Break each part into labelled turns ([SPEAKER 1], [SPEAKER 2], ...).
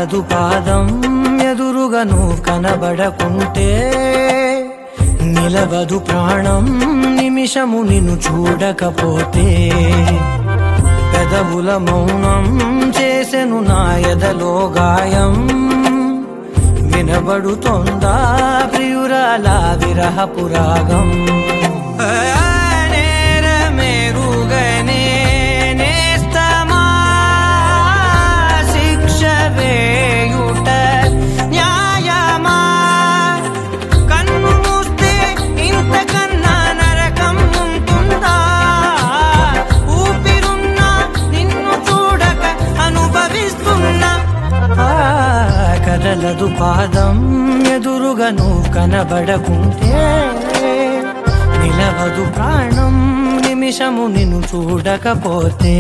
[SPEAKER 1] కదలదు పాదం ఎదురుగను కనబడకుంటే నిలవదు ప్రాణం నిమిషము నిన్ను చూడకపోతే పెదవుల మౌనం చేసెను నా ఎదలో గాయం వినబడుతోందా ప్రియురాల విరహపు రాగం నేరమేరుగనే నేస్తమా శిక్ష వేయుట న్యాయమా కన్ను మూస్తే ఇంతకన్నా నరకం ఉంటుందా ఊపిరున్నా నిన్ను చూడక అనుభవిస్తున్నా ఆ, కదలదు పాదం ఎదురుగను కనబడకుంటే నిలవదు ప్రాణం నిమిషము నిన్ను చూడకపోతే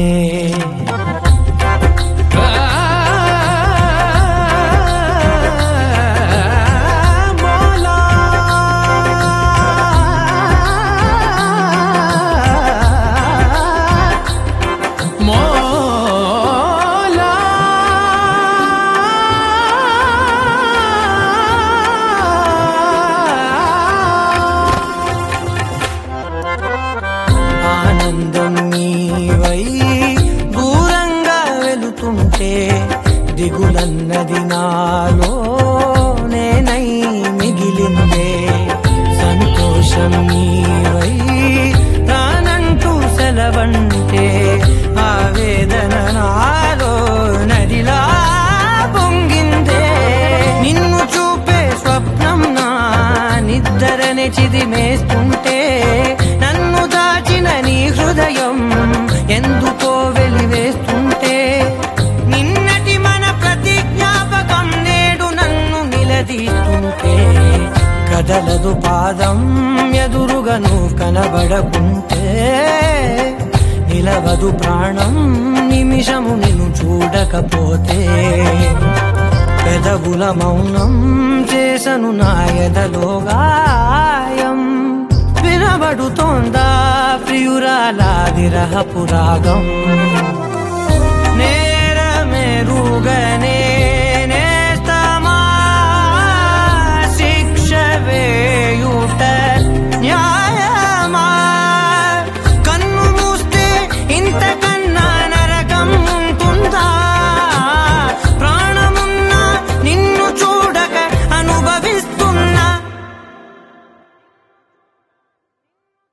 [SPEAKER 1] ఆనందం నీవై దూరంగా వెళుతుంటే దిగులన్నది నాలో నేనై మిగిలిందే సంతోషం నీవై నానంటూ సెలవంటే ఆవేదన నాలో నదిలా పొంగిందే నిన్ను చూపే స్వప్నం నా నిద్రనే చిదిమేస్తుంటే నన్ను దాచిన నీ హృదయం ఎందుకో వెలివేస్తుంటే నిన్నటి మన ప్రతి జ్ఞాపకం నేడు నన్ను నిలదీస్తుంటే కదలదు పాదం ఎదురుగను కనబడకుంటే నిలవదు ప్రాణం నిమిషము నిన్ను చూడకపోతే పెదవుల మౌనం చేసను నాయదలో గాయం వినబడుతోందా ప్రియురాల విరహపు రాగం నేరమెరుగనే